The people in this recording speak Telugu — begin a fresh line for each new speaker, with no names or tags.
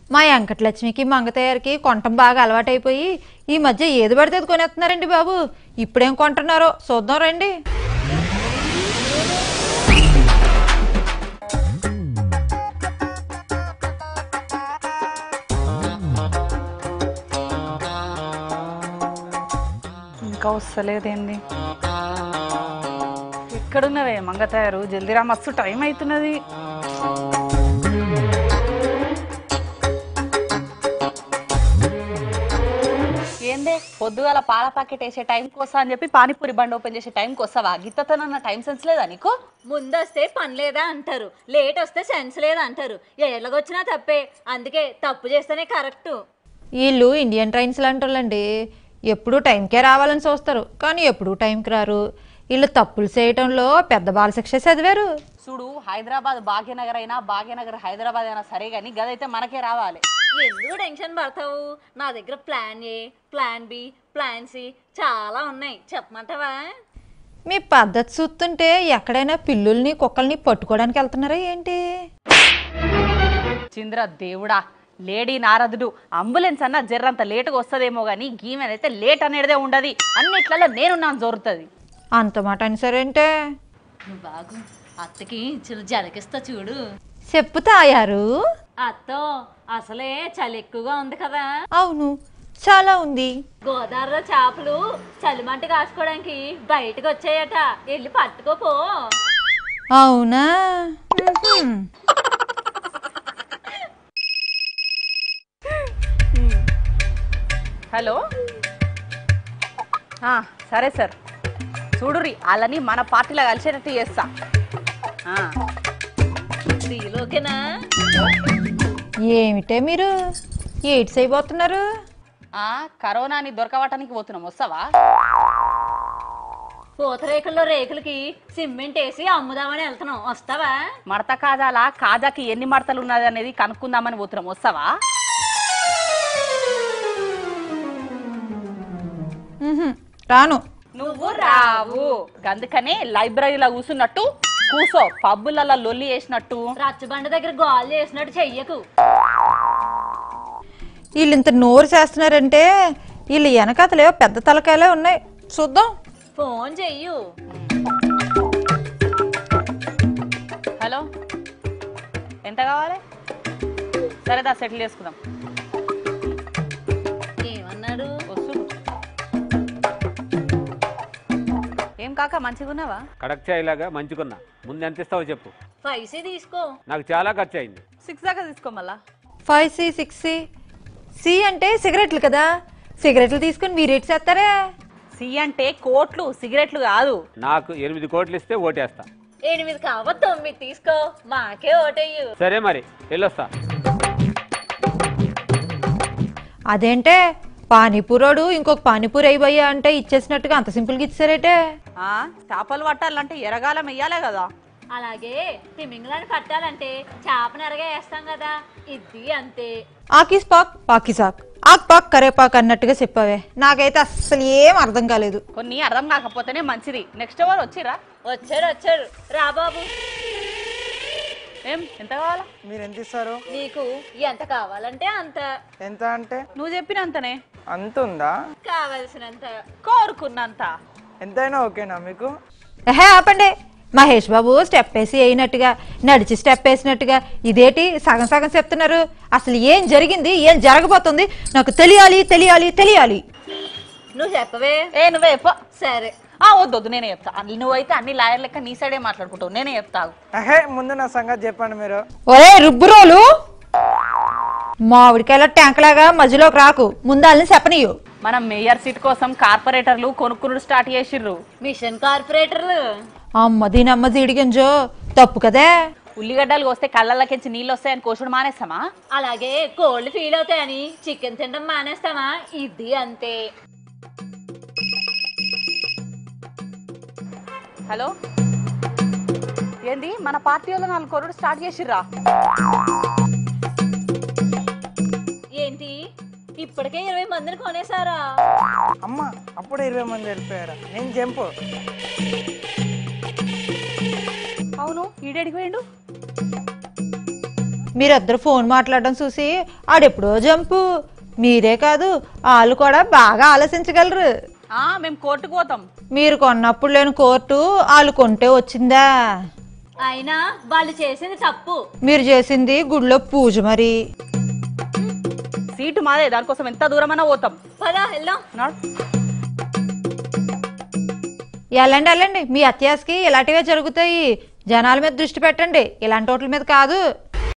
మా వెంకటలక్ష్మికి మంగతయ్యారికి కొంటం బాగా అలవాటైపోయి ఈ మధ్య ఏది పడితే అది కొనేస్తున్నారండి బాబు ఇప్పుడేం కొంటున్నారో చూద్దాం రండి
ఇంకా వస్తలేదేంది ఎక్కడున్నవే మంగ తయారు జల్దిరా మస్తు టైం అవుతున్నది ఏందే పొద్దుగాల పాల ప్యాకెట్ వేసే టైంకి వస్తా అని చెప్పి పానీపూరి బండి ఓపెన్ చేసే టైంకి వస్తావా గిత్తతనన్న టైం సెన్స్ లేదా నీకు
ముందొస్తే పని లేదా అంటారు లేట్ వస్తే సెన్స్ లేదా అంటారు ఎలాగొచ్చినా తప్పే అందుకే తప్పు చేస్తేనే కరెక్ట్
వీళ్ళు ఇండియన్ ట్రైన్స్ లాంటి వాళ్ళండి ఎప్పుడూ టైంకే రావాలని చూస్తారు కానీ ఎప్పుడూ టైంకి రారు వీళ్ళు తప్పులు చేయటంలో పెద్ద బాలశిక్ష చదివారు
చూడు హైదరాబాద్ భాగ్యనగర్ అయినా భాగ్యనగర్ హైదరాబాద్ అయినా సరే కానీ గదైతే మనకే రావాలి
ఎందుకు టెన్షన్ పడతావు నా దగ్గర plan A plan B plan C చాలా ఉన్నాయి చెప్పమంటావా
మీ పద్ధతి చూస్తుంటే ఎక్కడైనా పిల్లుల్ని కుక్కల్ని పట్టుకోవడానికి వెళ్తున్నారా ఏంటి
చింద్ర దేవుడా లేడీ నారదుడు అంబులెన్స్ అన్న జర్రంత లేటుగా వస్తుందేమో కానీ గీమెనైతే లేట్ అనేదే ఉండదు అన్నిట్లలో నేనున్నాను జరుగుతుంది
అంత మాట అని సరేంటే
నువ్వు బాగు అత్తకి చిన్న జలకిస్తా చూడు
చెప్పు తాయారు
అత్తో అసలే చలి ఎక్కువగా ఉంది కదా
అవును చాలా ఉంది
గోదావరిలో చేపలు చలిమంట కాసుకోవడానికి బయటకు వచ్చాయట వెళ్ళి పట్టుకోపో
అవునా ఉహుం.
హలో ఆ, సరే సార్ చూడురి వాళ్ళని మన పార్టీలో కలిసేటట్టు చేస్తా ఆ,
డీలోకేనా
ఏమిటే మీరు ఎయిడ్స్ అయిపోతున్నారు
ఆ, కరోనాని దొరకవటానికి పోతున్నాం వస్తావా
పూతరేకుల్లో రేకులకి సిమెంట్ వేసి అమ్ముదామని వెళ్తున్నాం వస్తావా
మడత కాజాల కాజాకి ఎన్ని మడతలు ఉన్నది అనేది కనుక్కుందామని పోతున్నాం వస్తావా
ఉహుం. రాను
నువ్వు రావు అందుకనే లైబ్రరీలో కూర్చున్నట్టు కూసో పబ్బులలో లొల్లి వేసినట్టు
రచ్చబండ దగ్గర గోల్ చేసినట్టు చెయ్యకు
వీళ్ళు ఇంత నోరు చేస్తున్నారంటే వీళ్ళు వెనకాతలేవో పెద్ద తలకాయలే ఉన్నాయి చూద్దాం
ఫోన్ చెయ్యు
హలో ఎంత కావాలి సరే దా సెటిల్ చేసుకుందాం
ఏమన్నాడు
వస్తుడు ఏం కాక మంచిగా ఉన్నావా
కడక్ చాయ్లాగా మంచుకున్నా ముందు ఎంత ఇస్తావో చెప్పు
పైసే తీసుకో
నాకు చాలా ఖర్చు అయింది
సిక్స్ దాకా తీసుకో మళ్ళా
five C six C C అంటే సిగరెట్లు కదా సిగరెట్లు తీసుకొని మీరు ఎటు చేస్తారే
సి అంటే కోట్లు సిగరెట్లు కాదు
నాకు ఎనిమిది కోట్లు ఇస్తే ఓటేస్తా
ఎనిమిది కావ తొమ్మిది తీసుకో మాకే ఓటయ్యు
సరే మరి వెళ్ళొస్తా
అదేంటే పానీపూరోడు ఇంకొక పానీపూరి అయిపోయా అంటే ఇచ్చేసినట్టుగా అంత సింపుల్గా ఇచ్చారేటే
ఆ చేపలు పట్టాలంటే ఎరగాలం వెయ్యాలే కదా
అలాగే తిమింగలాన్ని పట్టాలంటే చేపను ఎరగా వేస్తాం కదా ఇది అంతే
ఆకీస్ పాక్ పాకిసాక్ ఆక్ పాక్ కరేపాక్ అన్నట్టుగా చెప్పావే నాకైతే అస్సలు ఏం అర్థం కాలేదు
కొన్ని అర్థం కాకపోతేనే మంచిది నెక్స్ట్ ఎవరు వచ్చిరా
వచ్చాడు వచ్చాడు రా బాబు
ఏం ఎంత కావాలా
మీరు ఎంత ఇస్తారు
నీకు ఎంత కావాలంటే అంత
ఎంత అంటే
నువ్వు చెప్పినంతనే
అంత ఉందా
కావలసినంత
కోరుకున్నంత
ఎంతైనా ఓకేనా మీకు
ఎహే ఆపండి మహేష్ బాబు స్టెప్ వేసి వేయినట్టుగా నడిచి స్టెప్ వేసినట్టుగా ఇదేటి సగం సగం చెప్తున్నారు అసలు ఏం జరిగింది ఏం జరగబోతుంది నాకు తెలియాలి తెలియాలి తెలియాలి
నువ్వు చెప్పవే
ఏ నువ్వే చెప్ప
సరే
ఆ వద్దు వద్దు నేనే చెప్తా అన్ని నువ్వైతే అన్ని లాయర్ లెక్క నీ సైడే మాట్లాడుకుంటావు నేనే చెప్తావు
అహే ముందు నా సంగతి చెప్పండి మీరు
ఒరే రుబ్బురోలు మామిడికాయల ట్యాంక్ లాగా మధ్యలోకి రాకు ముందాలని చెప్పనీయు
మనం మేయర్ సీట్ కోసం కార్పొరేటర్లు కొనుక్కునుడు స్టార్ట్ చేసిర్రు
మిషన్ కార్పొరేటర్లు
అమ్మ దీనమ్మ జీడిగింజో తప్పు కదే
ఉల్లిగడ్డలు వస్తే కళ్ళల్లోకించి నీళ్ళు వస్తాయని కోసుడు మానేస్తామా
అలాగే కోల్డ్ ఫీల్ అవుతాయని చికెన్ తినడం మానేస్తామా ఇది అంతే
హలో ఏంది మన పార్టీ వాళ్ళు నాలుగు కొరుడు స్టార్ట్ చేసిర్రా
ఏంటి ఇప్పటికే ఇరవై మందిని కొనేసారా
అమ్మ అప్పుడే ఇరవై మంది వెళ్ళిపోయారా నేను జంపు
అవును ఈడేడికి పోయిండు
మీరిద్దరు ఫోన్ మాట్లాడడం చూసి ఆడెప్పుడో జంపు మీరే కాదు వాళ్ళు కూడా బాగా ఆలోచించగలరు
ఆ మేము కోర్టుకు పోతాం
మీరు కొన్నప్పుడు లేని కోర్టు వాళ్ళు కొంటే వచ్చిందా
అయినా వాళ్ళు చేసింది తప్పు
మీరు చేసింది గుడిలో పూజ మరి
సీటు మాదే దానికోసం ఎంత దూరమైనా పోతాం
పదా వెళ్దాం
నాడు.
వెళ్ళండి వెళ్ళండి మీ అత్యాసకి ఇలాంటివే జరుగుతాయి జనాల మీద దృష్టి పెట్టండి ఇలాంటి వాటి మీద కాదు